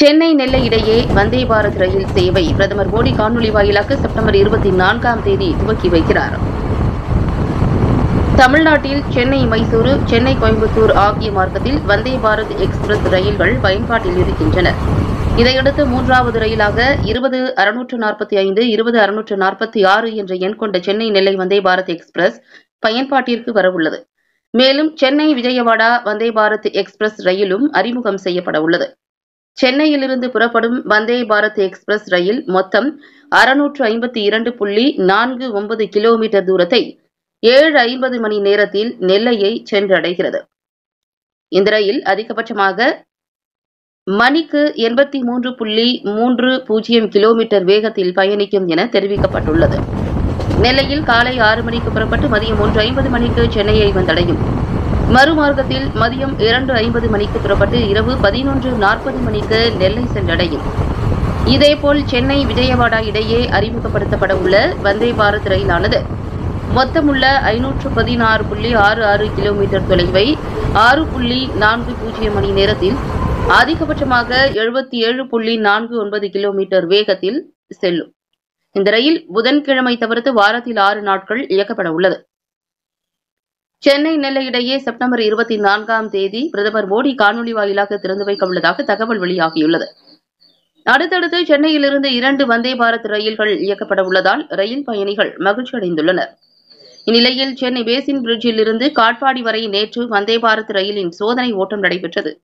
சென்னை நெல்லை இடையே வந்தே பாரத் ரயில் சேவை பிரதமர் மோடி காணொலி வாயிலாக செப்டம்பர் இருபத்தி நான்காம் தேதி துவக்கி வைக்கிறார் தமிழ்நாட்டில் சென்னை மைசூரு சென்னை கோயம்புத்தூர் ஆகிய மார்க்கத்தில் வந்தே பாரத் எக்ஸ்பிரஸ் ரயில்கள் பயன்பாட்டில் இருக்கின்றன இதையடுத்து மூன்றாவது ரயிலாக இருபது அறுநூற்று நாற்பத்தி ஐந்து இருபது அறுநூற்று நாற்பத்தி ஆறு என்ற எண் கொண்ட சென்னை நெல்லை வந்தே பாரத் எக்ஸ்பிரஸ் பயன்பாட்டிற்கு வரவுள்ளது மேலும் சென்னை விஜயவாடா வந்தே பாரத் எக்ஸ்பிரஸ் ரயிலும் அறிமுகம் செய்யப்பட உள்ளது சென்னையிலிருந்து புறப்படும் வந்தே பாரத் எக்ஸ்பிரஸ் ரயில் மொத்தம் அறுநூற்று ஐம்பத்தி இரண்டு புள்ளி நான்கு ஒன்பது கிலோமீட்டர் தூரத்தை ஏழு ஐம்பது மணி நேரத்தில் நெல்லையை சென்றடைகிறது இந்த ரயில் அதிகபட்சமாக மணிக்கு எண்பத்தி மூன்று புள்ளி மூன்று பூஜ்ஜியம் கிலோமீட்டர் வேகத்தில் பயணிக்கும் என தெரிவிக்கப்பட்டுள்ளது நெல்லையில் காலை ஆறு மணிக்கு புறப்பட்டு மதியம் ஒன்று ஐம்பது மணிக்கு சென்னையை வந்தடையும் மறுமார்க்கத்தில் மதியம் இரண்டு ஐம்பது மணிக்கு புறப்பட்டு இரவு பதினொன்று நாற்பது மணிக்கு நெல்லை சென்றடையும் இதேபோல் சென்னை விஜயவாடா இடையே அறிமுகப்படுத்தப்பட உள்ள வந்தே பாரத் ரயிலானது மொத்தமுள்ள ஐநூற்று பதினாறு புள்ளி ஆறு ஆறு கிலோமீட்டர் தொலைவை ஆறு புள்ளி நான்கு பூஜ்ஜியம் மணி நேரத்தில் அதிகபட்சமாக எழுபத்தி ஏழு புள்ளி நான்கு ஒன்பது கிலோமீட்டர் வேகத்தில் செல்லும் இந்த ரயில் புதன்கிழமை தவிர்த்து வாரத்தில் ஆறு நாட்கள் இயக்கப்பட உள்ளது சென்னை நெல்லை இடையே செப்டம்பர் இருபத்தி நான்காம் தேதி பிரதமர் மோடி காணொலி வாயிலாக திறந்து வைக்க உள்ளதாக தகவல் வெளியாகியுள்ளது அடுத்தடுத்து சென்னையிலிருந்து இரண்டு வந்தே பாரத் ரயில்கள் இயக்கப்பட உள்ளதால் ரயில் பயணிகள் மகிழ்ச்சி அடைந்துள்ளனர் இந்நிலையில் சென்னை பேசின் பிரிட்ஜில் இருந்து காட்பாடி வரை நேற்று வந்தே பாரத் ரயிலின் சோதனை ஓட்டம் நடைபெற்றது